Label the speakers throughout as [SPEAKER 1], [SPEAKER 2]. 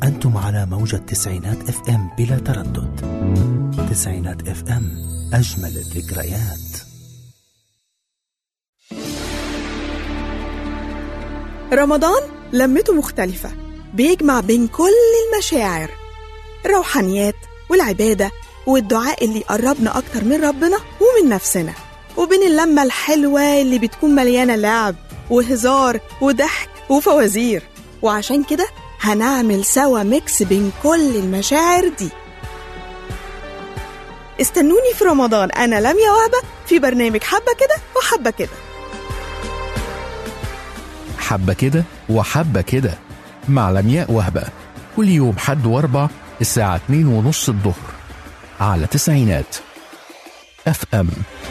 [SPEAKER 1] أنتم على موجة تسعينات اف ام بلا تردد تسعينات اف ام أجمل الذكريات
[SPEAKER 2] رمضان لمته مختلفة بيجمع بين كل المشاعر الروحانيات والعبادة والدعاء اللي يقربنا أكتر من ربنا ومن نفسنا وبين اللمة الحلوة اللي بتكون مليانة لعب وهزار وضحك وفوازير وعشان كده هنعمل سوا ميكس بين كل المشاعر دي استنوني في رمضان أنا لميا وهبة في برنامج حبة كده وحبة كده
[SPEAKER 3] حبة كده وحبة كده مع لمياء وهبة كل يوم حد واربع الساعة 2 ونص الظهر على تسعينات اف ام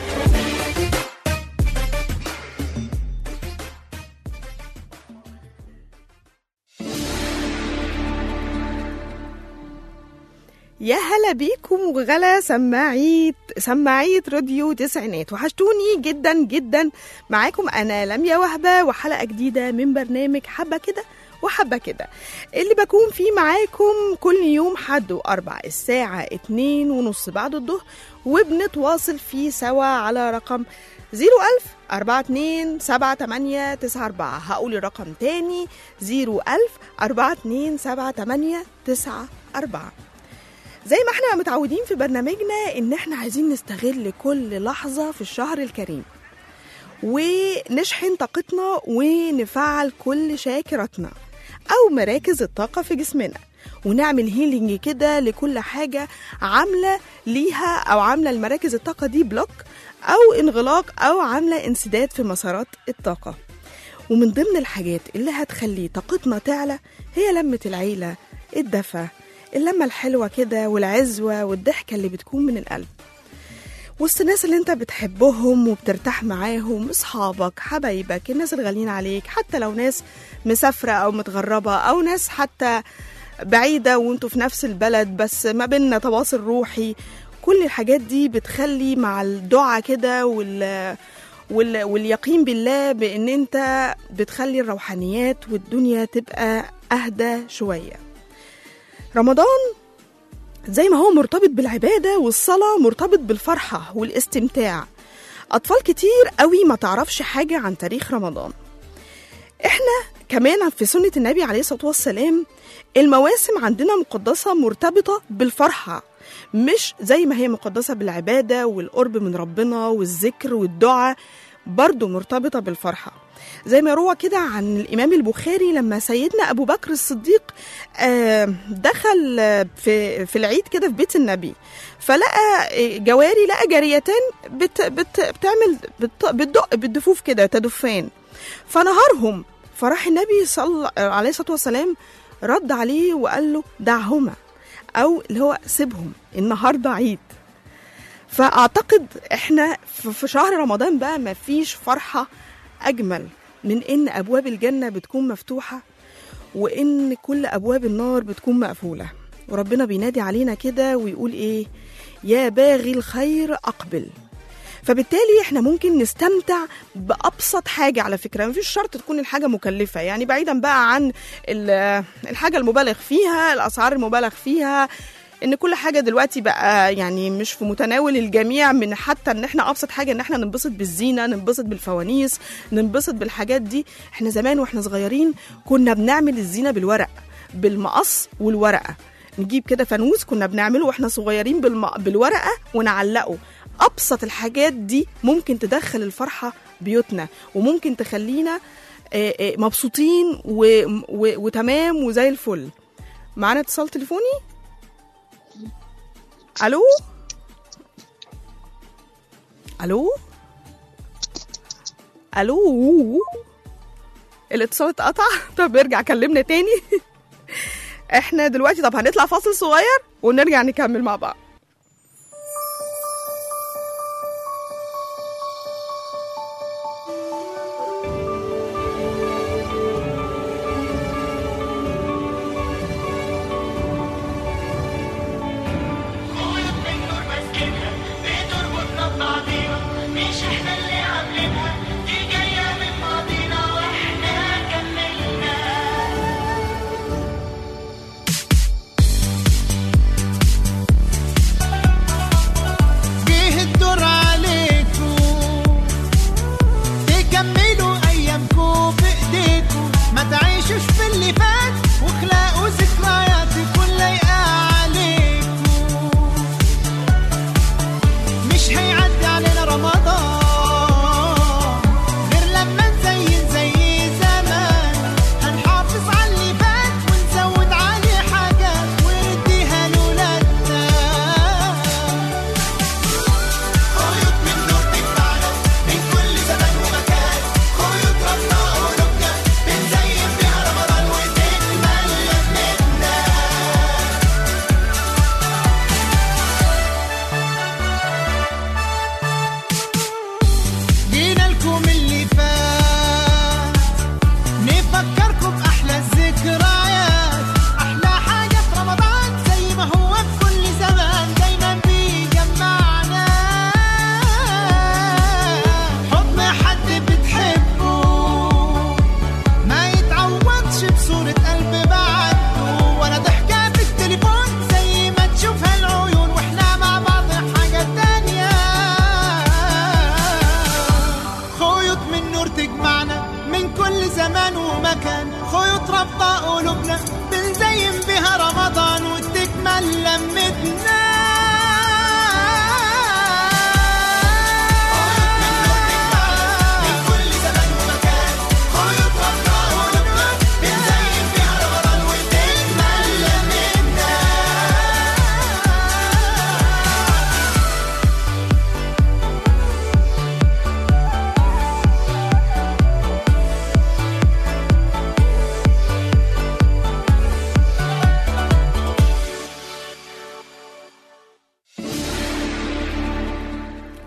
[SPEAKER 2] يا هلا بيكم وغلا سماعية سماعية راديو تسعينات وحشتوني جدا جدا معاكم أنا لميا وهبة وحلقة جديدة من برنامج حبة كده وحبة كده اللي بكون فيه معاكم كل يوم حد وأربع الساعة اتنين ونص بعد الظهر وبنتواصل فيه سوا على رقم زيرو ألف أربعة اتنين سبعة تمانية تسعة أربعة هقول الرقم تاني زيرو ألف أربعة اتنين سبعة تمانية تسعة أربعة زي ما احنا متعودين في برنامجنا ان احنا عايزين نستغل كل لحظة في الشهر الكريم ونشحن طاقتنا ونفعل كل شاكرتنا او مراكز الطاقة في جسمنا ونعمل هيلينج كده لكل حاجة عاملة ليها او عاملة المراكز الطاقة دي بلوك او انغلاق او عاملة انسداد في مسارات الطاقة ومن ضمن الحاجات اللي هتخلي طاقتنا تعلى هي لمة العيلة الدفى اللمة الحلوة كده والعزوة والضحكة اللي بتكون من القلب وسط الناس اللي انت بتحبهم وبترتاح معاهم اصحابك حبايبك الناس الغاليين عليك حتى لو ناس مسافرة او متغربة او ناس حتى بعيدة وانتوا في نفس البلد بس ما بيننا تواصل روحي كل الحاجات دي بتخلي مع الدعاء كده وال وال... واليقين بالله بان انت بتخلي الروحانيات والدنيا تبقى اهدى شويه رمضان زي ما هو مرتبط بالعبادة والصلاة مرتبط بالفرحة والاستمتاع أطفال كتير قوي ما تعرفش حاجة عن تاريخ رمضان إحنا كمان في سنة النبي عليه الصلاة والسلام المواسم عندنا مقدسة مرتبطة بالفرحة مش زي ما هي مقدسة بالعبادة والقرب من ربنا والذكر والدعاء برضو مرتبطة بالفرحة زي ما روى كده عن الإمام البخاري لما سيدنا أبو بكر الصديق دخل في في العيد كده في بيت النبي فلقى جواري لقى جاريتان بت بت بتعمل بتدق بالدفوف كده تدفان فنهارهم فراح النبي صلى عليه الصلاة والسلام رد عليه وقال له دعهما أو اللي هو سيبهم النهارده عيد فأعتقد إحنا في شهر رمضان بقى مفيش فرحة أجمل من إن أبواب الجنة بتكون مفتوحة وإن كل أبواب النار بتكون مقفولة وربنا بينادي علينا كده ويقول إيه يا باغي الخير أقبل فبالتالي احنا ممكن نستمتع بأبسط حاجة على فكرة مفيش شرط تكون الحاجة مكلفة يعني بعيدا بقى عن الحاجة المبالغ فيها الأسعار المبالغ فيها ان كل حاجه دلوقتي بقى يعني مش في متناول الجميع من حتى ان احنا ابسط حاجه ان احنا ننبسط بالزينه ننبسط بالفوانيس ننبسط بالحاجات دي احنا زمان واحنا صغيرين كنا بنعمل الزينه بالورق بالمقص والورقه نجيب كده فانوس كنا بنعمله واحنا صغيرين بالم... بالورقه ونعلقه ابسط الحاجات دي ممكن تدخل الفرحه بيوتنا وممكن تخلينا مبسوطين و... و... وتمام وزي الفل معانا اتصال تليفوني الو الو الو الاتصال اتقطع طب ارجع كلمنا تاني احنا دلوقتي طب هنطلع فاصل صغير ونرجع نكمل مع بعض
[SPEAKER 4] مش احنا اللي عاملينها دي جاية من ماضينا واحنا كملنا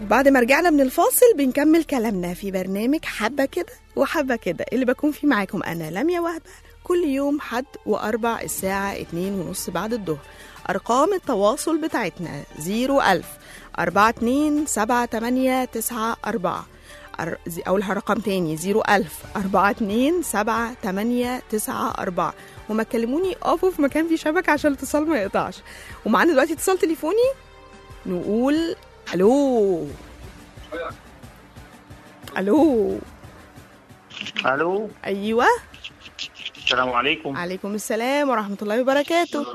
[SPEAKER 2] بعد ما رجعنا من الفاصل بنكمل كلامنا في برنامج حبة كده وحبة كده اللي بكون فيه معاكم أنا لميا وهبة كل يوم حد وأربع الساعة اتنين ونص بعد الظهر أرقام التواصل بتاعتنا زيرو ألف أربعة اتنين سبعة تمانية تسعة أربعة أر... زي- أقولها رقم تاني زيرو ألف أربعة اتنين سبعة تمانية تسعة أربعة وما تكلموني أقفوا في مكان فيه شبكة عشان الاتصال ما يقطعش ومعانا دلوقتي اتصال تليفوني نقول ألو ألو
[SPEAKER 5] الو
[SPEAKER 2] أيوة
[SPEAKER 5] السلام عليكم
[SPEAKER 2] عليكم السلام ورحمة الله وبركاته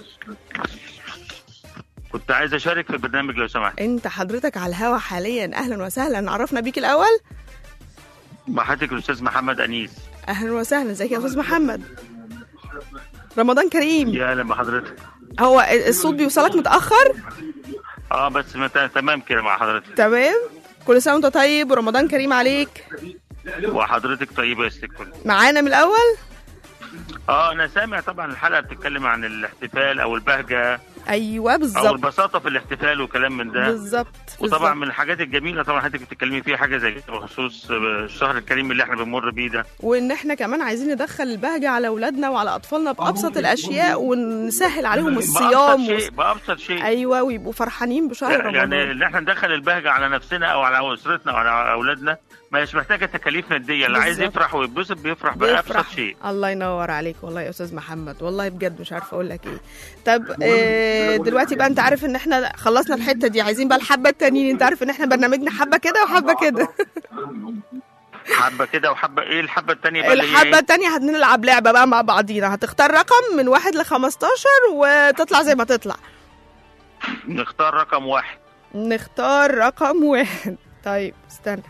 [SPEAKER 5] كنت عايز اشارك في البرنامج لو سمحت
[SPEAKER 2] أنت حضرتك على الهوا حاليا أهلا وسهلا عرفنا بيك الأول
[SPEAKER 5] مع حضرتك الاستاذ محمد انيس
[SPEAKER 2] أهلا وسهلا ازيك يا أستاذ محمد رمضان كريم
[SPEAKER 5] يا اهلا بحضرتك
[SPEAKER 2] هو الصوت بيوصلك متأخر
[SPEAKER 5] اه بس مت- تمام كده مع حضرتك
[SPEAKER 2] تمام كل سنة وأنت طيب ورمضان كريم عليك
[SPEAKER 5] وحضرتك طيبه يا ست الكل
[SPEAKER 2] معانا من الأول
[SPEAKER 5] اه انا سامع طبعا الحلقه بتتكلم عن الاحتفال او البهجه
[SPEAKER 2] أيوة
[SPEAKER 5] او
[SPEAKER 2] بالظبط
[SPEAKER 5] البساطه في الاحتفال وكلام من ده
[SPEAKER 2] بالظبط
[SPEAKER 5] وطبعا
[SPEAKER 2] بالظبط.
[SPEAKER 5] من الحاجات الجميله طبعا حضرتك بتتكلمي فيها حاجه زي كده بخصوص الشهر الكريم اللي احنا بنمر بيه ده
[SPEAKER 2] وان احنا كمان عايزين ندخل البهجه على اولادنا وعلى اطفالنا بابسط الاشياء ونسهل عليهم
[SPEAKER 5] بابسط
[SPEAKER 2] الصيام
[SPEAKER 5] شيء بابسط شيء
[SPEAKER 2] ايوه ويبقوا فرحانين بشهر رمضان
[SPEAKER 5] يعني ان احنا ندخل البهجه على نفسنا او على اسرتنا وعلى اولادنا مش محتاجه تكاليف ماديه اللي عايز
[SPEAKER 2] بالظبط.
[SPEAKER 5] يفرح ويتبسط بيفرح بابسط شيء
[SPEAKER 2] الله ينور عليك والله يا استاذ محمد والله بجد مش عارفه اقول لك ايه طب آه، دلوقتي بقى انت عارف ان احنا خلصنا الحته دي عايزين بقى الحبه التانيين انت عارف ان احنا برنامجنا حبه كده وحبه كده
[SPEAKER 5] حبه كده وحبه ايه الحبه الثانيه بقى اللي هي
[SPEAKER 2] الحبه
[SPEAKER 5] إيه؟
[SPEAKER 2] التانية هنلعب لعبه بقى مع بعضينا هتختار رقم من واحد ل 15 وتطلع زي ما تطلع
[SPEAKER 5] نختار رقم واحد
[SPEAKER 2] نختار رقم واحد طيب استنى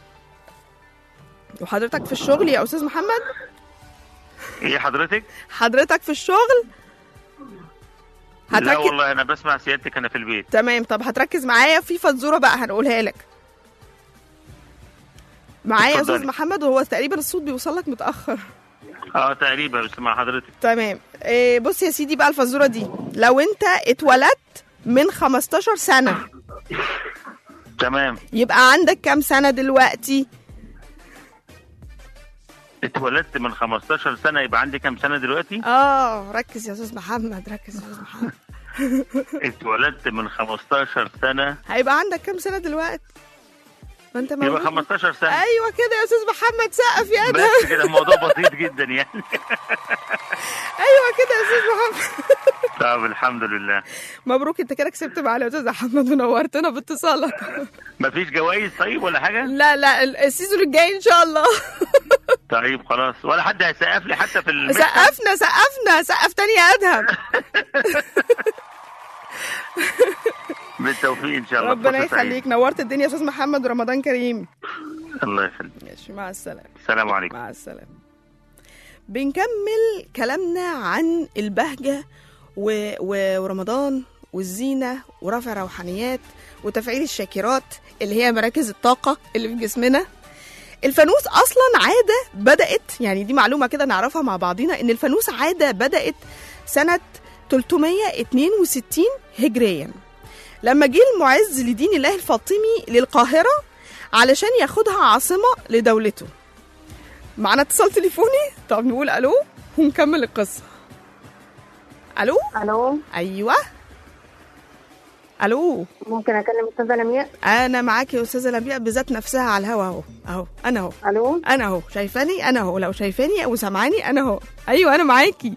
[SPEAKER 2] وحضرتك في الشغل يا استاذ محمد
[SPEAKER 5] ايه حضرتك؟
[SPEAKER 2] حضرتك في الشغل
[SPEAKER 5] لا
[SPEAKER 2] هتركز
[SPEAKER 5] والله انا بسمع سيادتك انا في البيت
[SPEAKER 2] تمام طب هتركز معايا في فزوره بقى هنقولها لك معايا يا استاذ
[SPEAKER 5] اتفضلي.
[SPEAKER 2] محمد وهو تقريبا الصوت بيوصل لك متاخر
[SPEAKER 5] اه تقريبا بس مع حضرتك
[SPEAKER 2] تمام إيه بص يا سيدي بقى الفزوره دي لو انت اتولدت من 15 سنه
[SPEAKER 5] تمام
[SPEAKER 2] يبقى عندك كام سنه دلوقتي
[SPEAKER 5] اتولدت من 15 سنه يبقى عندي كام سنه دلوقتي؟
[SPEAKER 2] اه ركز يا استاذ محمد ركز يا استاذ محمد
[SPEAKER 5] اتولدت من 15 سنه
[SPEAKER 2] هيبقى عندك كام سنه دلوقتي ما انت
[SPEAKER 5] يبقى
[SPEAKER 2] مولود
[SPEAKER 5] 15 سنه
[SPEAKER 2] ايوه كده يا استاذ محمد سقف يا ادهم
[SPEAKER 5] بس كده الموضوع بسيط جدا يعني
[SPEAKER 2] ايوه كده يا استاذ محمد
[SPEAKER 5] طب الحمد لله
[SPEAKER 2] مبروك انت كده كسبت معانا يا استاذ محمد ونورتنا باتصالك
[SPEAKER 5] مفيش جوائز طيب ولا حاجه؟
[SPEAKER 2] لا لا ال- السيزون الجاي ان شاء الله
[SPEAKER 5] طيب خلاص ولا حد هيسقف لي حتى في المكتب
[SPEAKER 2] سقفنا سقفنا سقف تاني يا ادهم
[SPEAKER 5] بالتوفيق ان شاء الله
[SPEAKER 2] ربنا
[SPEAKER 5] فرصة سعيدة.
[SPEAKER 2] يخليك نورت الدنيا يا استاذ محمد ورمضان كريم
[SPEAKER 5] الله يخليك
[SPEAKER 2] ماشي مع السلامه
[SPEAKER 5] السلام عليكم
[SPEAKER 2] مع السلامة بنكمل كلامنا عن البهجة و... و... ورمضان والزينة ورفع روحانيات وتفعيل الشاكرات اللي هي مراكز الطاقة اللي في جسمنا الفانوس أصلا عادة بدأت يعني دي معلومة كده نعرفها مع بعضينا إن الفانوس عادة بدأت سنة 362 هجريا لما جه المعز لدين الله الفاطمي للقاهرة علشان ياخدها عاصمة لدولته معنا اتصال تليفوني طب نقول الو ونكمل القصه الو
[SPEAKER 6] الو
[SPEAKER 2] ايوه الو
[SPEAKER 6] ممكن اكلم استاذه لمياء
[SPEAKER 2] انا معاكي يا استاذه لمياء بذات نفسها على الهوا اهو اهو انا اهو
[SPEAKER 6] الو
[SPEAKER 2] انا اهو شايفاني انا اهو لو شايفاني او سامعاني انا اهو ايوه انا معاكي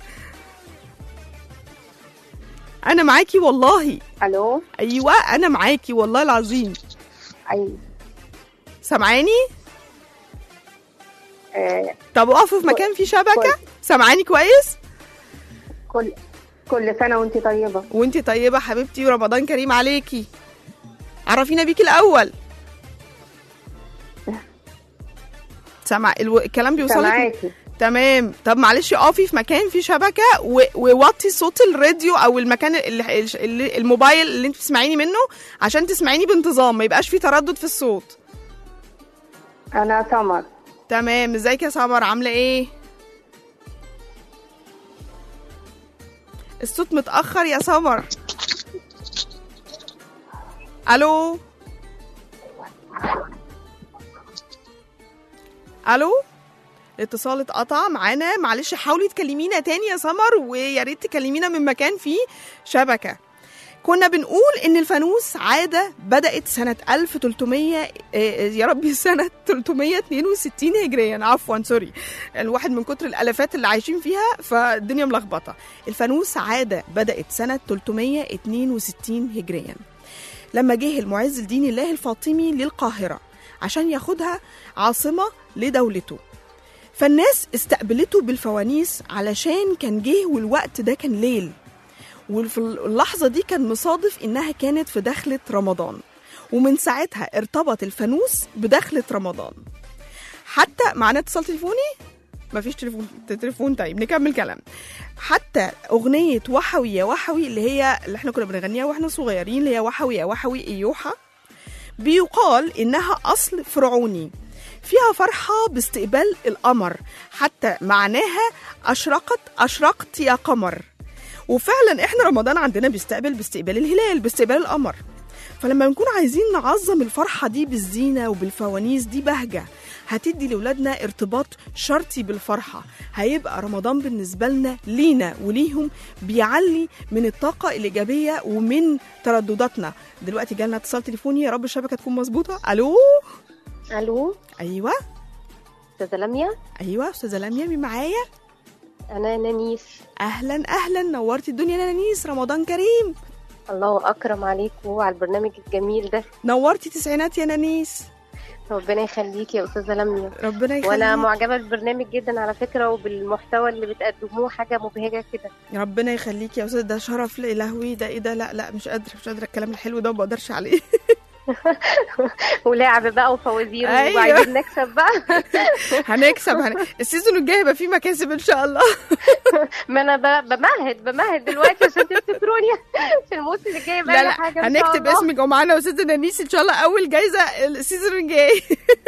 [SPEAKER 2] انا معاكي والله
[SPEAKER 6] الو
[SPEAKER 2] ايوه انا معاكي والله العظيم
[SPEAKER 6] اي
[SPEAKER 2] سامعاني
[SPEAKER 6] آه
[SPEAKER 2] طب اقفوا في مكان فيه شبكه
[SPEAKER 6] كويس.
[SPEAKER 2] سامعاني كويس
[SPEAKER 6] كل كل سنه وانت طيبه
[SPEAKER 2] وانتي طيبة حبيبتي ورمضان كريم عليكي عرفينا بيكي الأول سمع الو... الكلام بيوصلك
[SPEAKER 6] سامعاكي
[SPEAKER 2] تمام طب معلش اقفي في مكان فيه شبكة و... ووطي صوت الراديو أو المكان اللي... اللي... الموبايل اللي انت بتسمعيني منه عشان تسمعيني بانتظام ما يبقاش فيه تردد في الصوت
[SPEAKER 6] انا سمر
[SPEAKER 2] تمام ازيك يا سمر عاملة ايه الصوت متأخر يا سمر الو الو الاتصال اتقطع معانا معلش حاولي تكلمينا تاني يا سمر ويا ريت تكلمينا من مكان فيه شبكه كنا بنقول ان الفانوس عاده بدات سنه 1300 آه، آه، يا ربي سنه 362 هجريا عفوا سوري الواحد من كتر الالافات اللي عايشين فيها فالدنيا ملخبطه الفانوس عاده بدات سنه 362 هجريا لما جه المعز لدين الله الفاطمي للقاهره عشان ياخدها عاصمه لدولته فالناس استقبلته بالفوانيس علشان كان جه والوقت ده كان ليل وفي اللحظة دي كان مصادف إنها كانت في دخلة رمضان ومن ساعتها ارتبط الفانوس بدخلة رمضان حتى معانا اتصال تليفوني مفيش تليفون تليفون طيب نكمل كلام حتى أغنية وحوي يا وحوي اللي هي اللي احنا كنا بنغنيها واحنا صغيرين اللي هي وحوي يا وحوي إيوحة بيقال إنها أصل فرعوني فيها فرحة باستقبال القمر حتى معناها أشرقت أشرقت يا قمر وفعلا احنا رمضان عندنا بيستقبل باستقبال الهلال باستقبال القمر فلما نكون عايزين نعظم الفرحة دي بالزينة وبالفوانيس دي بهجة هتدي لولادنا ارتباط شرطي بالفرحة هيبقى رمضان بالنسبة لنا لينا وليهم بيعلي من الطاقة الإيجابية ومن تردداتنا دلوقتي جالنا اتصال تليفوني يا رب الشبكة تكون مظبوطة ألو
[SPEAKER 6] الو
[SPEAKER 2] أيوة
[SPEAKER 6] استاذه لميا
[SPEAKER 2] أيوة أستاذة لميا مين معايا
[SPEAKER 6] انا نانيس
[SPEAKER 2] أهلا أهلا نورتي الدنيا يا نانيس رمضان كريم
[SPEAKER 6] الله اكرم عليكم وعلى البرنامج الجميل ده
[SPEAKER 2] نورتي تسعينات يا نانيس
[SPEAKER 6] ربنا يخليكي يا استاذه لميا
[SPEAKER 2] ربنا يخليك
[SPEAKER 6] وانا معجبه بالبرنامج جدا على فكره وبالمحتوى اللي بتقدموه حاجه مبهجه كده
[SPEAKER 2] ربنا يخليك يا استاذ ده شرف لي لهوي ده ايه ده لا لا مش قادره مش قادره الكلام الحلو ده ما بقدرش عليه
[SPEAKER 6] ولعب بقى وفوازير
[SPEAKER 2] أيوة.
[SPEAKER 6] وعايزين نكسب بقى
[SPEAKER 2] هنكسب هن... السيزون الجاي هيبقى فيه مكاسب ان شاء الله
[SPEAKER 6] ما انا ب- بمهد بمهد دلوقتي عشان تفتكروني في الموسم الجاي بقى
[SPEAKER 2] لا
[SPEAKER 6] لي
[SPEAKER 2] لا
[SPEAKER 6] حاجه إن شاء
[SPEAKER 2] هنكتب
[SPEAKER 6] الله.
[SPEAKER 2] اسمك ومعانا يا استاذه نانيس ان شاء الله اول جايزه السيزون الجاي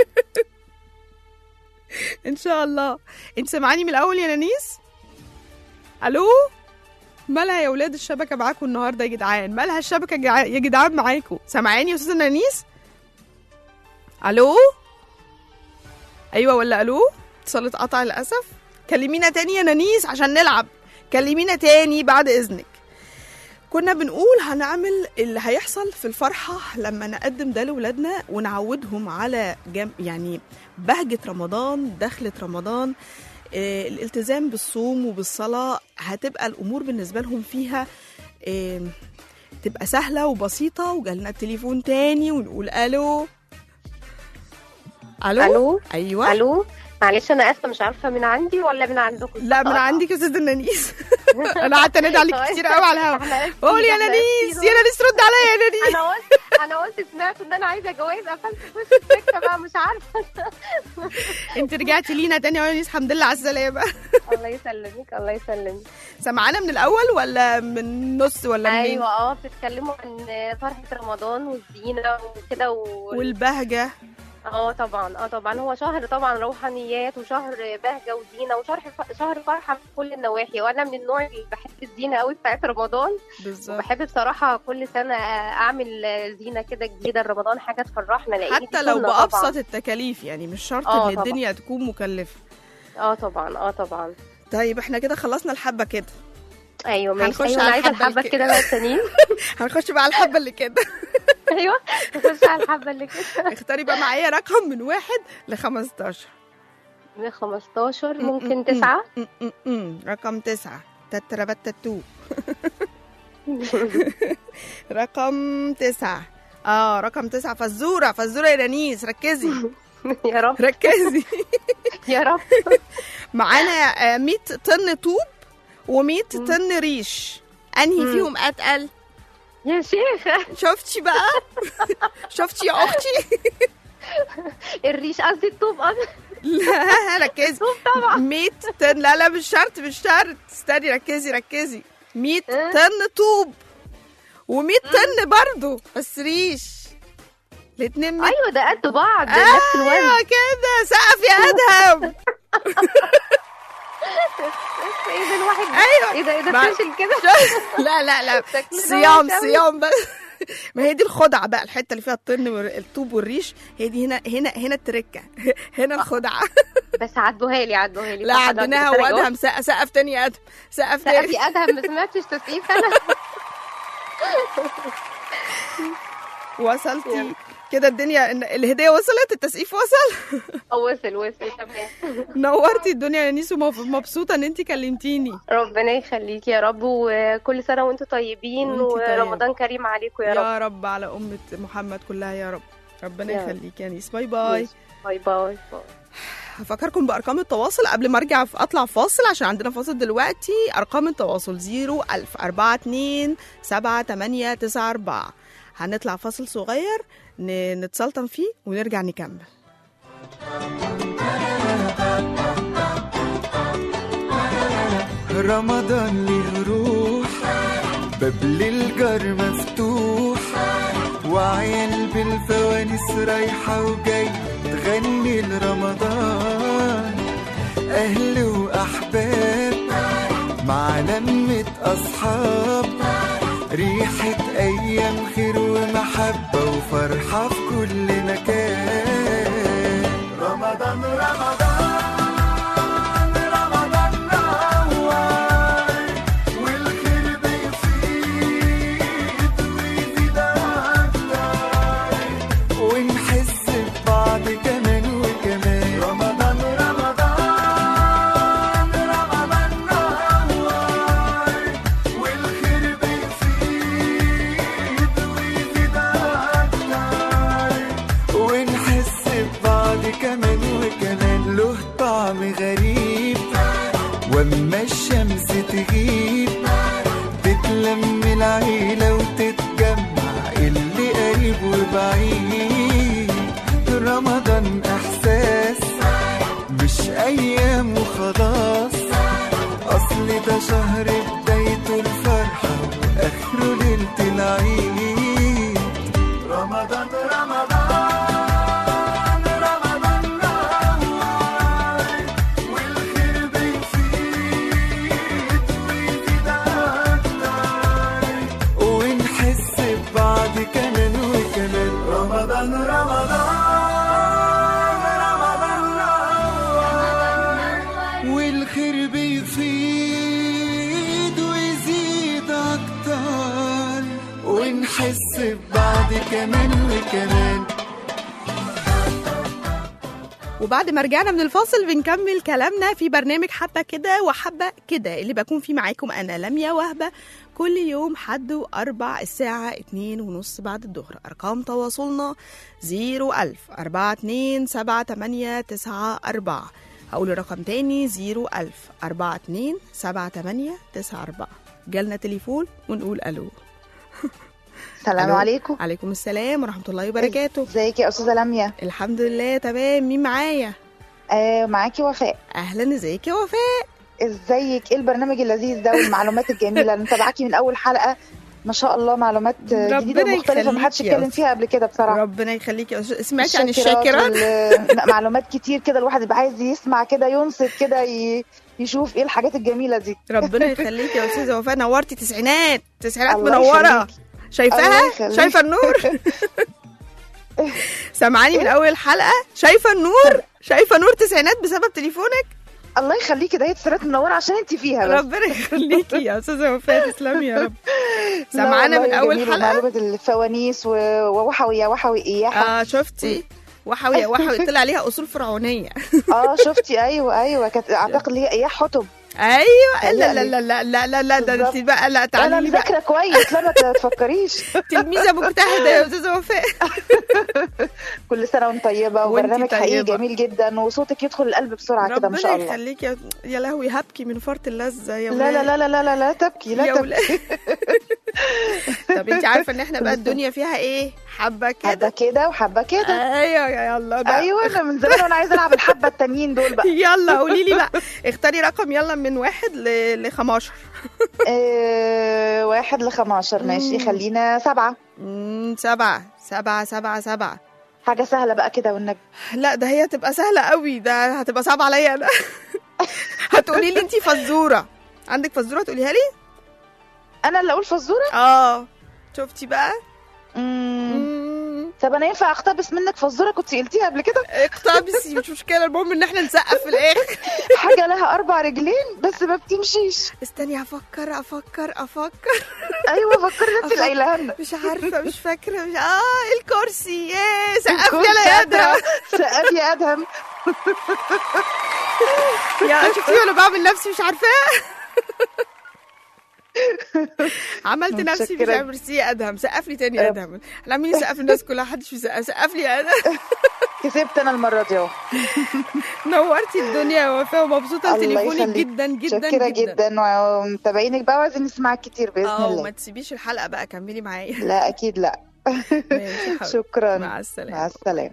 [SPEAKER 2] ان شاء الله انت سامعاني من الاول يا نانيس الو مالها يا ولاد الشبكه معاكم النهارده يا جدعان مالها الشبكه جع- يا جدعان معاكم سامعاني يا استاذه نانيس الو ايوه ولا الو اتصال اتقطع للاسف كلمينا تاني يا نانيس عشان نلعب كلمينا تاني بعد اذنك كنا بنقول هنعمل اللي هيحصل في الفرحة لما نقدم ده لولادنا ونعودهم على جم... يعني بهجة رمضان دخلة رمضان آه الالتزام بالصوم وبالصلاة هتبقى الأمور بالنسبة لهم فيها آه تبقى سهلة وبسيطة وجالنا التليفون تاني ونقول ألو ألو
[SPEAKER 6] الو
[SPEAKER 2] أيوة
[SPEAKER 6] الو معلش انا اسفه مش عارفه من عندي ولا من عندكم
[SPEAKER 2] لا من عندك يا أستاذ النانيس أنا قعدت أنادي عليك كتير قوي على الهوا
[SPEAKER 6] إحنا آسفين،
[SPEAKER 2] قول يا
[SPEAKER 6] إحنا
[SPEAKER 2] نانيس
[SPEAKER 6] آسفين.
[SPEAKER 2] يا نانيس رد عليا يا نانيس
[SPEAKER 6] انا قلت انا قلت سمعت ان انا عايزه جواز قفلت في وش السكه بقى مش عارفه
[SPEAKER 2] انت رجعتي لينا تاني يا نانيس الحمد لله على السلامة
[SPEAKER 6] الله يسلمك الله يسلمك
[SPEAKER 2] سمعانا من الاول ولا من نص ولا منين
[SPEAKER 6] ايوه اه بتتكلموا عن فرحه رمضان والزينه وكده و...
[SPEAKER 2] والبهجه
[SPEAKER 6] اه طبعا اه طبعا هو شهر طبعا روحانيات وشهر بهجه وزينه وشهر ف... شهر فرحه في كل النواحي وانا من النوع اللي بحب الزينه قوي بتاعت رمضان
[SPEAKER 2] بالظبط
[SPEAKER 6] وبحب بصراحه كل سنه اعمل زينه كده جديده لرمضان حاجه تفرحنا لان دي
[SPEAKER 2] حتى لو
[SPEAKER 6] سنة
[SPEAKER 2] بابسط
[SPEAKER 6] طبعا.
[SPEAKER 2] التكاليف يعني مش شرط
[SPEAKER 6] اه
[SPEAKER 2] ان
[SPEAKER 6] طبعا.
[SPEAKER 2] الدنيا تكون مكلفه
[SPEAKER 6] اه طبعا اه طبعا
[SPEAKER 2] طيب احنا كده خلصنا الحبه كده
[SPEAKER 6] ايوه ماشي
[SPEAKER 2] هنخش
[SPEAKER 6] ايوه
[SPEAKER 2] على
[SPEAKER 6] انا عايزه
[SPEAKER 2] الحبة
[SPEAKER 6] الحبه
[SPEAKER 2] الك-
[SPEAKER 6] كده بقى التانيين
[SPEAKER 2] هنخش بقى على الحبه اللي كده
[SPEAKER 6] ايوه نخش على الحبه اللي كده
[SPEAKER 2] اختاري بقى معايا رقم من واحد ل 15
[SPEAKER 6] من 15
[SPEAKER 2] م- م-
[SPEAKER 6] ممكن تسعة
[SPEAKER 2] م- م- م. رقم تسعة تتربتتو رقم تسعة اه رقم تسعة فزورة فزورة يا نانيس ركزي
[SPEAKER 6] يا رب
[SPEAKER 2] ركزي
[SPEAKER 6] يا رب
[SPEAKER 2] معانا آه، 100 طن طوب و100 طن ريش انهي
[SPEAKER 6] مم.
[SPEAKER 2] فيهم اتقل
[SPEAKER 6] يا شيخة
[SPEAKER 2] شفتي بقى شفتي يا اختي
[SPEAKER 6] الريش قصدي الطوب قصدي
[SPEAKER 2] لا ركزي
[SPEAKER 6] الطوب طبعا
[SPEAKER 2] 100 طن لا لا مش شرط مش شرط استني ركزي ركزي 100
[SPEAKER 6] اه.
[SPEAKER 2] طن طوب و100 طن برضو بس ريش الاتنين 100
[SPEAKER 6] ايوه ده قد بعض ده نفس الوزن
[SPEAKER 2] ايوه كده سقف يا ادهم
[SPEAKER 6] ايه ده الواحد
[SPEAKER 2] ايوه
[SPEAKER 6] ايه ده ايه ده
[SPEAKER 2] مع-
[SPEAKER 6] فاشل كده
[SPEAKER 2] لا لا لا
[SPEAKER 6] شكله ده
[SPEAKER 2] صيام
[SPEAKER 6] وحش أوي.
[SPEAKER 2] صيام بس ما هي دي الخدعه بقى الحته اللي فيها الطن والطوب والريش هي دي هنا هنا هنا التركه هنا الخدعه
[SPEAKER 6] بس عدوها لي عدوها لي
[SPEAKER 2] لا
[SPEAKER 6] صح، حضرتك
[SPEAKER 2] عديناها
[SPEAKER 6] أنا
[SPEAKER 2] وادهم سقف سقف تاني يا ادهم سقف تاني
[SPEAKER 6] سقفي ادهم ما سمعتش تسقيف انا
[SPEAKER 2] وصلتي كده الدنيا إن- الهديه وصلت التسقيف وصل
[SPEAKER 6] وصل وصل تمام
[SPEAKER 2] نورتي الدنيا يا نيسو مب- مبسوطه ان انت كلمتيني
[SPEAKER 6] ربنا يخليك يا رب وكل سنه وانتم طيبين
[SPEAKER 2] وانتي طيبة.
[SPEAKER 6] ورمضان كريم عليكم يا رب
[SPEAKER 2] يا رب على امه محمد كلها يا رب ربنا
[SPEAKER 6] يا رب.
[SPEAKER 2] يخليك يا نيس باي باي
[SPEAKER 6] باي باي باي
[SPEAKER 2] هفكركم بارقام التواصل قبل ما ارجع اطلع فاصل عشان عندنا فاصل دلوقتي ارقام التواصل 01000 42 7894 هنطلع فاصل صغير ن- نتسلطن فيه ونرجع نكمل
[SPEAKER 7] رمضان ليه روح باب للجار مفتوح وعيال بالفوانيس رايحة وجاي تغني لرمضان أهل وأحباب مع لمة أصحاب ريحة أيام خير ومحبة وفرحة في كل مكان رمضان رمضان رمضان نور والخير بيفيد ويزيد أكتر ونحس ببعض كمان وكمان رمضان رمضان رمضان نور والخير بيفيد ويزيد أكتر ونحس ببعض كمان وكمان له طعم غريب واما الشمس تغيب تتلم العيلة وتتجمع اللي قريب وبعيد رمضان احساس مش ايام وخلاص اصل ده شهر بدايته الفرحة واخره ليلة العيد رمضان رمضان رمضان نور والخير بيفيد ويزيد أكتر ونحس ببعض كمان وكمان رمضان رمضان رمضان نور والخير بيفيد ويزيد أكتر ونحس ببعض كمان وكمان
[SPEAKER 2] وبعد ما رجعنا من الفاصل بنكمل كلامنا في برنامج حبة كده وحبة كده اللي بكون فيه معاكم أنا لميا وهبة كل يوم حد وأربع الساعة اتنين ونص بعد الظهر أرقام تواصلنا زيرو ألف أربعة اتنين سبعة تمانية تسعة أربعة هقول الرقم تاني زيرو ألف أربعة اتنين سبعة تمانية تسعة أربعة جالنا تليفون ونقول ألو
[SPEAKER 8] السلام
[SPEAKER 2] ألو.
[SPEAKER 8] عليكم
[SPEAKER 2] عليكم السلام ورحمة الله وبركاته
[SPEAKER 8] ازيك يا استاذه لميا
[SPEAKER 2] الحمد لله تمام مين معايا
[SPEAKER 8] آه معاكي وفاء
[SPEAKER 2] أهلا ازيك يا وفاء
[SPEAKER 8] ازيك ايه البرنامج اللذيذ ده والمعلومات الجميله انا متابعاكي من اول حلقه ما شاء الله معلومات آه،
[SPEAKER 2] ربنا
[SPEAKER 8] جديده ومختلفه ما حدش
[SPEAKER 2] يخليك يا
[SPEAKER 8] اتكلم فيها قبل كده بصراحه
[SPEAKER 2] ربنا يخليك يا أستاذ. سمعتي عن
[SPEAKER 8] الشاكرات
[SPEAKER 2] الشاكرات
[SPEAKER 8] وال- لا، معلومات كتير كده الواحد يبقى عايز يسمع كده ينصت كده ي... يشوف ايه الحاجات الجميله دي
[SPEAKER 2] ربنا يخليك يا استاذه وفاء نورتي تسعينات تسعينات
[SPEAKER 8] الله
[SPEAKER 2] منوره
[SPEAKER 8] يخليك.
[SPEAKER 2] شايفاها
[SPEAKER 8] الله يخليك.
[SPEAKER 2] شايفه النور سامعاني من اول حلقه شايفه النور شايفه نور تسعينات بسبب تليفونك
[SPEAKER 8] الله يخليكي ده هي تسرات منوره عشان انت فيها بس
[SPEAKER 2] ربنا يخليكي يا استاذه وفاء تسلمي يا رب سامعانا
[SPEAKER 8] لا
[SPEAKER 2] من
[SPEAKER 8] والله
[SPEAKER 2] اول
[SPEAKER 8] جميل
[SPEAKER 2] حلقه
[SPEAKER 8] ومعلومه الفوانيس و- ووحوي يا وحوي اياحه
[SPEAKER 2] اه شفتي وحوي وحوي طلع عليها اصول فرعونيه
[SPEAKER 8] اه شفتي ايوه ايوه كانت اعتقد ليها اياح حطب
[SPEAKER 2] ايوه لا لا لا لا لا لا لا ده انت
[SPEAKER 8] بالظبط.
[SPEAKER 2] بقى لا
[SPEAKER 8] انا
[SPEAKER 2] تعالي لي بقى
[SPEAKER 8] مذاكره كويس لا ما تفكريش
[SPEAKER 2] تلميذه مجتهده يا استاذه وفاء
[SPEAKER 8] كل سنه وانت طيبه
[SPEAKER 2] وانتي
[SPEAKER 8] وبرنامج حقيقي
[SPEAKER 2] طيبة.
[SPEAKER 8] جميل جدا وصوتك يدخل القلب بسرعه كده ما
[SPEAKER 2] ربنا
[SPEAKER 8] شاء الله
[SPEAKER 2] يخليك يا يا لهوي هبكي من فرط اللذه يا
[SPEAKER 8] لا لا لا لا لا لا, لا تبكي لا
[SPEAKER 2] يا
[SPEAKER 8] تبكي
[SPEAKER 2] ولاد طب انت عارفه ان احنا بقى الدنيا فيها ايه حبه
[SPEAKER 8] حبه
[SPEAKER 2] كده
[SPEAKER 8] كده وحبه كده
[SPEAKER 2] ايوه يلا بقى
[SPEAKER 8] ايوه انا من زمان وانا عايزه العب الحبه التانيين دول بقى
[SPEAKER 2] يلا قولي لي بقى اختاري رقم يلا من واحد ل ل 15
[SPEAKER 8] آه واحد ل 15 ماشي خلينا سبعه
[SPEAKER 2] مم، سبعة سبعة سبعة سبعة
[SPEAKER 8] حاجه سهله بقى كده والنبي
[SPEAKER 2] لا ده هي هتبقى سهلة قوي ده هتبقى صعبة عليا انا هتقولي لي انت فزورة عندك فزورة تقوليها لي
[SPEAKER 8] انا اللي اقول فزوره
[SPEAKER 2] اه شفتي بقى
[SPEAKER 8] مم.
[SPEAKER 2] مم.
[SPEAKER 8] طب انا ينفع اقتبس منك فزوره كنت قلتيها قبل كده
[SPEAKER 2] اقتبسي مش مشكله المهم ان احنا نسقف في الاخر
[SPEAKER 8] حاجه لها اربع رجلين بس ما بتمشيش
[SPEAKER 2] استني افكر افكر افكر
[SPEAKER 8] ايوه فكرت انت اللي قايلها لنا
[SPEAKER 2] مش عارفه مش فاكره مش اه الكرسي ياه سقف يا ادهم
[SPEAKER 8] سقف يا ادهم
[SPEAKER 2] يا شفتي وانا بعمل نفسي مش عارفاه عملت نفسي مش
[SPEAKER 8] متشكرة.
[SPEAKER 2] عارفه ميرسي يا ادهم سقف لي تاني يا ادهم احنا عاملين نسقف للناس كلها محدش بيسقف سقف لي يا ادهم
[SPEAKER 8] كسبت انا المره دي اهو
[SPEAKER 2] نورتي الدنيا يا وفاء ومبسوطه
[SPEAKER 8] الله
[SPEAKER 2] بتليفونك
[SPEAKER 8] يخليك.
[SPEAKER 2] جدا جدا
[SPEAKER 8] شكرا
[SPEAKER 2] جدا
[SPEAKER 8] جدا ومتابعينك بقى وعايزين نسمعك كتير باذن
[SPEAKER 2] اه
[SPEAKER 8] الله
[SPEAKER 2] وما تسيبيش الحلقه بقى كملي معايا
[SPEAKER 8] لا اكيد لا
[SPEAKER 2] ماشي يا حبيبتي.
[SPEAKER 8] شكرا
[SPEAKER 2] مع السلامه
[SPEAKER 8] مع السلامه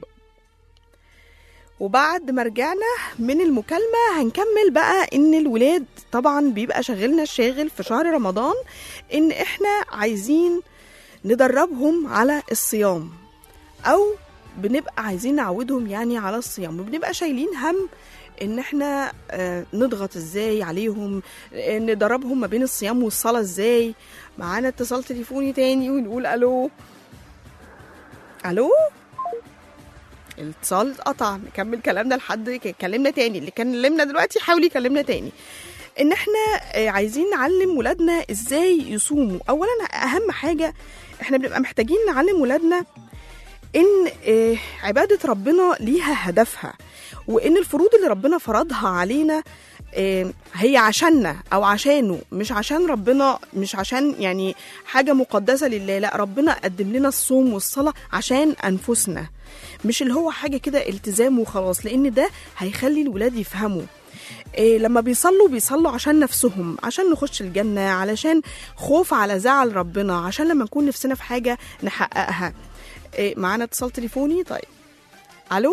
[SPEAKER 2] وبعد ما رجعنا من المكالمة هنكمل بقى إن الولاد طبعا بيبقى شاغلنا الشاغل في شهر رمضان إن إحنا عايزين ندربهم على الصيام أو بنبقى عايزين نعودهم يعني على الصيام وبنبقى شايلين هم إن إحنا آه، نضغط إزاي عليهم آه، ندربهم ما بين الصيام والصلاة إزاي معانا اتصال تليفوني تاني ونقول ألو ألو الاتصال اتقطع نكمل كلامنا لحد ك- كلمنا تاني اللي كان كلمنا دلوقتي حاول يكلمنا تاني ان احنا آه، عايزين نعلم ولادنا ازاي يصوموا اولا اهم حاجه احنا بنبقى محتاجين نعلم ولادنا ان آه، عباده ربنا ليها هدفها وان الفروض اللي ربنا فرضها علينا آه، هي عشاننا او عشانه مش عشان ربنا مش عشان يعني حاجه مقدسه لله لا ربنا قدم لنا الصوم والصلاه عشان انفسنا مش اللي هو حاجه كده التزام وخلاص لان ده هيخلي الولاد يفهموا إيه لما بيصلوا بيصلوا عشان نفسهم عشان نخش الجنة علشان خوف على زعل ربنا عشان لما نكون نفسنا في حاجة نحققها إيه معانا اتصال تليفوني طيب ألو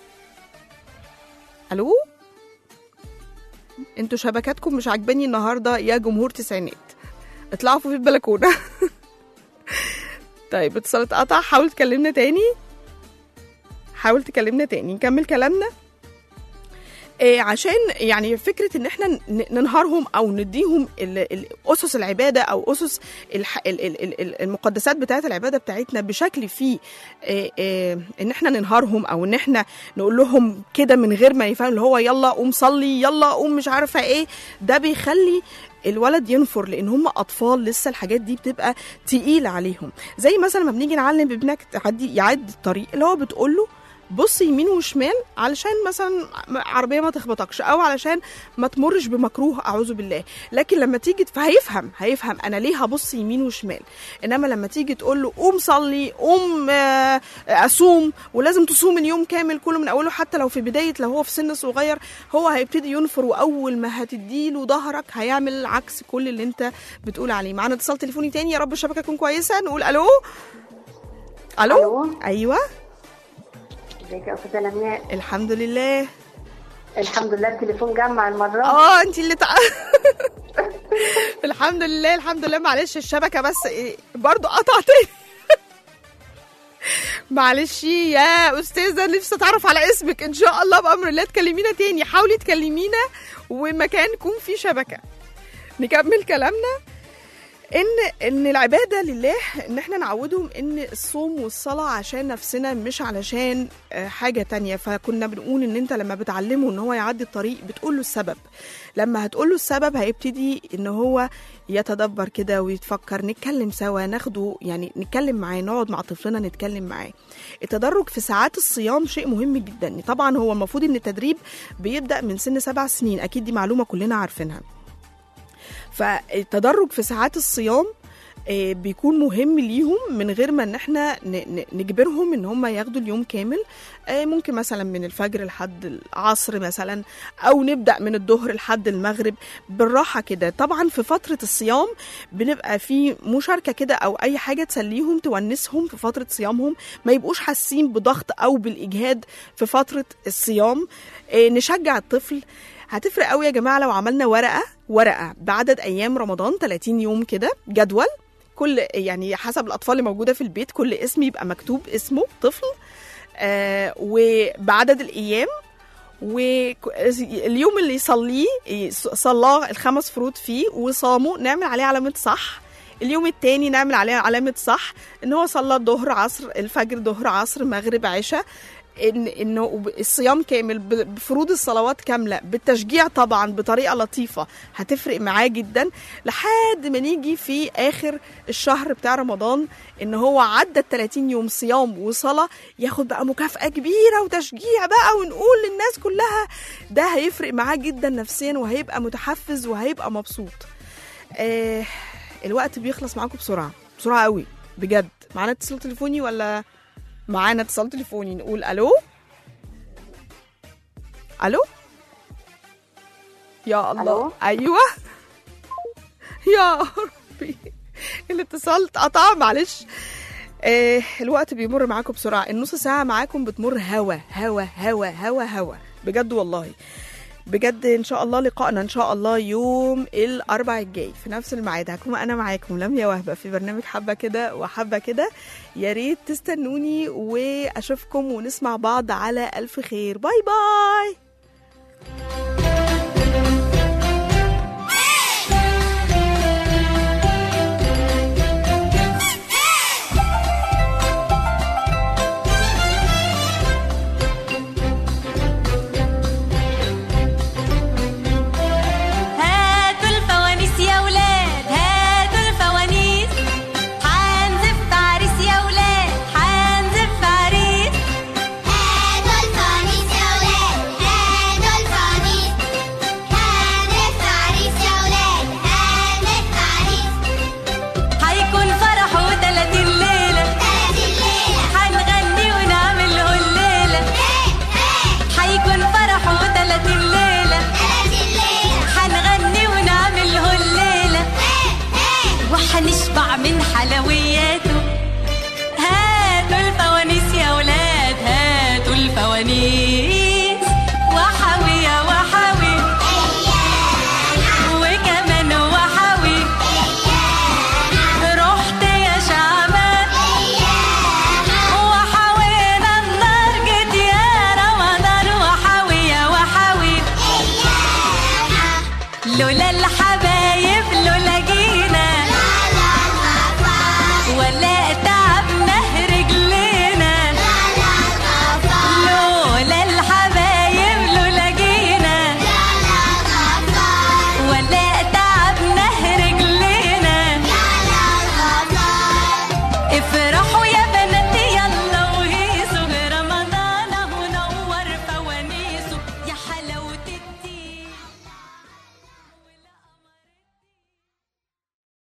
[SPEAKER 2] ألو انتوا شبكاتكم مش عاجباني النهاردة يا جمهور تسعينات اطلعوا في البلكونة طيب اتصال اتقطع حاول تكلمنا تاني حاول تكلمنا تاني نكمل كلامنا إيه عشان يعني فكره ان احنا ن- ننهارهم او نديهم ال- ال- اسس العباده او اسس الح- ال- ال- ال- ال- المقدسات بتاعه العباده بتاعتنا بشكل فيه إيه إيه ان احنا ننهارهم او ان احنا نقول لهم كده من غير ما يفهم اللي هو يلا قوم صلي يلا قوم مش عارفه ايه ده بيخلي الولد ينفر لان هم اطفال لسه الحاجات دي بتبقى تقيله عليهم زي مثلا لما بنيجي نعلم ابنك تعدي يعدي الطريق اللي هو بتقول له بص يمين وشمال علشان مثلا عربيه ما تخبطكش او علشان ما تمرش بمكروه اعوذ بالله لكن لما تيجي فهيفهم هيفهم انا ليه هبص يمين وشمال انما لما تيجي تقول له قوم صلي قوم آه، اصوم ولازم تصوم اليوم كامل كله من اوله حتى لو في بدايه لو هو في سن صغير هو هيبتدي ينفر واول ما هتديله ظهرك هيعمل عكس كل اللي انت بتقول عليه معانا اتصال تليفوني تاني يا رب الشبكه تكون كويسه نقول الو الو,
[SPEAKER 9] ألو.
[SPEAKER 2] ايوه
[SPEAKER 9] ازيك يا استاذه لمياء
[SPEAKER 2] الحمد لله
[SPEAKER 9] الحمد لله التليفون جمع المره
[SPEAKER 2] اه انت اللي تع... الحمد لله الحمد لله معلش الشبكه بس إيه، برضو قطع تاني معلش يا استاذه نفسي اتعرف على اسمك ان شاء الله بامر الله تكلمينا تاني حاولي تكلمينا ومكان يكون فيه شبكه نكمل كلامنا ان ان العباده لله ان احنا نعودهم ان الصوم والصلاه عشان نفسنا مش علشان آه، حاجه تانية فكنا بنقول ان انت لما بتعلمه ان هو يعدي الطريق بتقول له السبب لما هتقول له السبب هيبتدي ان هو يتدبر كده ويتفكر نتكلم سوا ناخده يعني نتكلم معاه نقعد مع طفلنا نتكلم معاه التدرج في ساعات الصيام شيء مهم جدا طبعا هو المفروض ان التدريب بيبدا من سن سبع سنين اكيد دي معلومه كلنا عارفينها فالتدرج في ساعات الصيام آه، بيكون مهم ليهم من غير ما ان احنا ن- ن- نجبرهم ان هم ياخدوا اليوم كامل آه، ممكن مثلا من الفجر لحد العصر مثلا او نبدا من الظهر لحد المغرب بالراحه كده طبعا في فتره الصيام بنبقى في مشاركه كده او اي حاجه تسليهم تونسهم في فتره صيامهم ما يبقوش حاسين بضغط او بالاجهاد في فتره الصيام آه، نشجع الطفل هتفرق قوي يا جماعه لو عملنا ورقه ورقه بعدد ايام رمضان 30 يوم كده جدول كل يعني حسب الاطفال اللي موجوده في البيت كل اسم يبقى مكتوب اسمه طفل آه وبعدد الايام واليوم اللي يصليه يص- صلاه الخمس فروض فيه وصامه نعمل عليه علامه صح اليوم التاني نعمل عليه علامة صح ان هو صلى الظهر عصر الفجر ظهر عصر مغرب عشاء ان انه الصيام كامل ب- بفروض الصلوات كامله بالتشجيع طبعا بطريقه لطيفه هتفرق معاه جدا لحد ما نيجي في اخر الشهر بتاع رمضان ان هو عدى ال 30 يوم صيام وصلاه ياخد بقى مكافاه كبيره وتشجيع بقى ونقول للناس كلها ده هيفرق معاه جدا نفسيا وهيبقى متحفز وهيبقى مبسوط آه الوقت بيخلص معاكم بسرعه بسرعه قوي بجد معانا اتصال تليفوني ولا معانا اتصال تليفوني نقول الو الو يا الله
[SPEAKER 8] ألو؟
[SPEAKER 2] ايوه يا ربي الاتصال اتقطع معلش آه الوقت بيمر معاكم بسرعه النص ساعه معاكم بتمر هوا هوا هوا هوا هوا بجد والله بجد ان شاء الله لقائنا ان شاء الله يوم الاربع الجاي في نفس الميعاد هكون انا معاكم لميا وهبه في برنامج حبه كده وحبه كده يا ريت تستنوني واشوفكم ونسمع بعض على الف خير باي باي